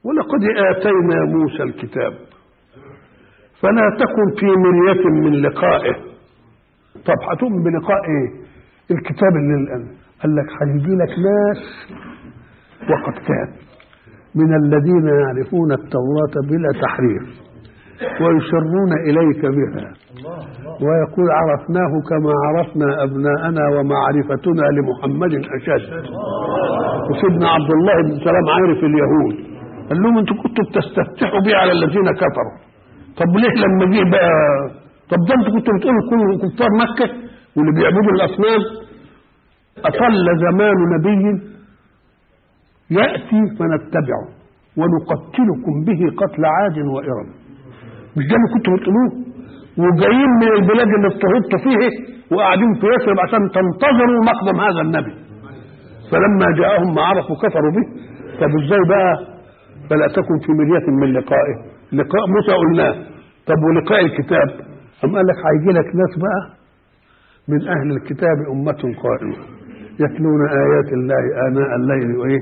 ولقد آتينا موسى الكتاب فلا تكن في مرية من لقائه طب هتؤمن بلقاء ايه الكتاب اللي الآن قال لك هيجي لك ناس وقد كان من الذين يعرفون التوراة بلا تحريف ويسرون إليك بها ويقول عرفناه كما عرفنا أبناءنا ومعرفتنا لمحمد أشد وسيدنا عبد الله بن سلام عارف اليهود قال لهم انتوا كنتوا بتستفتحوا بيه على الذين كفروا طب ليه لما جه بقى طب ده انتوا كنتوا بتقولوا كل كفار مكة واللي بيعبدوا الأصنام أطل زمان نبي يأتي فنتبعه ونقتلكم به قتل عاد وإرم مش ده اللي كنتوا بتقولوه وجايين من البلاد اللي اضطهدتوا فيه وقاعدين في يثرب عشان تنتظروا مقدم هذا النبي فلما جاءهم ما عرفوا كفروا به طب ازاي بقى فلا تكن في مرية من لقائه لقاء موسى قلناه طب ولقاء الكتاب أم قال لك هيجي لك ناس بقى من أهل الكتاب أمة قائمة يتلون آيات الله آناء الليل وإيه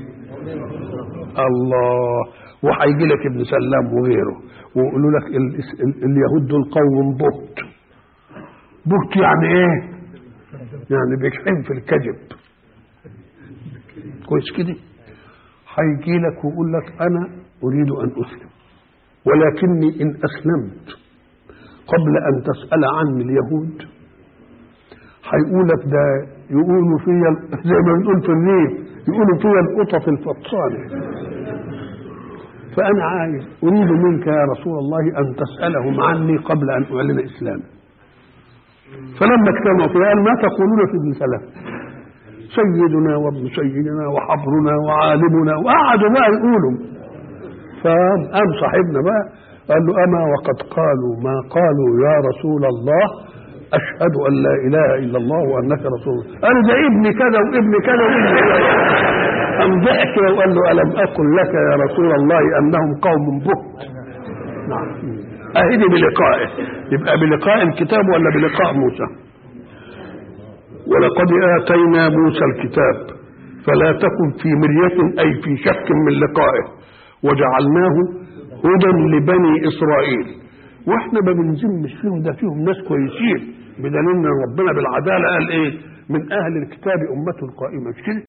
الله وهيجي لك ابن سلام وغيره ويقولوا لك ال- ال- اليهود دول قوم بهت بهت يعني ايه يعني بيكحين في الكذب كويس كده هيجي لك ويقول لك انا اريد ان اسلم ولكني ان اسلمت قبل ان تسال عني اليهود هيقول لك ده يقولوا فيا زي ما بنقول في الريف يقولوا فيا القطط الفطانه فأنا عايز أريد منك يا رسول الله أن تسألهم عني قبل أن أعلن إسلامي فلما اجتمعوا فيه قال ما تقولون في ابن سلام سيدنا وابن سيدنا وحبرنا وعالمنا وقعدوا بقى يقولوا فقام صاحبنا بقى قال له أما وقد قالوا ما قالوا يا رسول الله أشهد أن لا إله إلا الله وأنك رسول الله قال ده ابني كذا وابني كذا وابني كذا قام ضحك وقال له ألم أقل لك يا رسول الله أنهم قوم بهت نعم أهدي بلقائه يبقى بلقاء الكتاب ولا بلقاء موسى ولقد آتينا موسى الكتاب فلا تكن في مرية أي في شك من لقائه وجعلناه هدى لبني إسرائيل واحنا ما بنذمش فيهم ده فيهم ناس كويسين بدليل ان ربنا بالعداله قال ايه من اهل الكتاب امه قائمه مش كده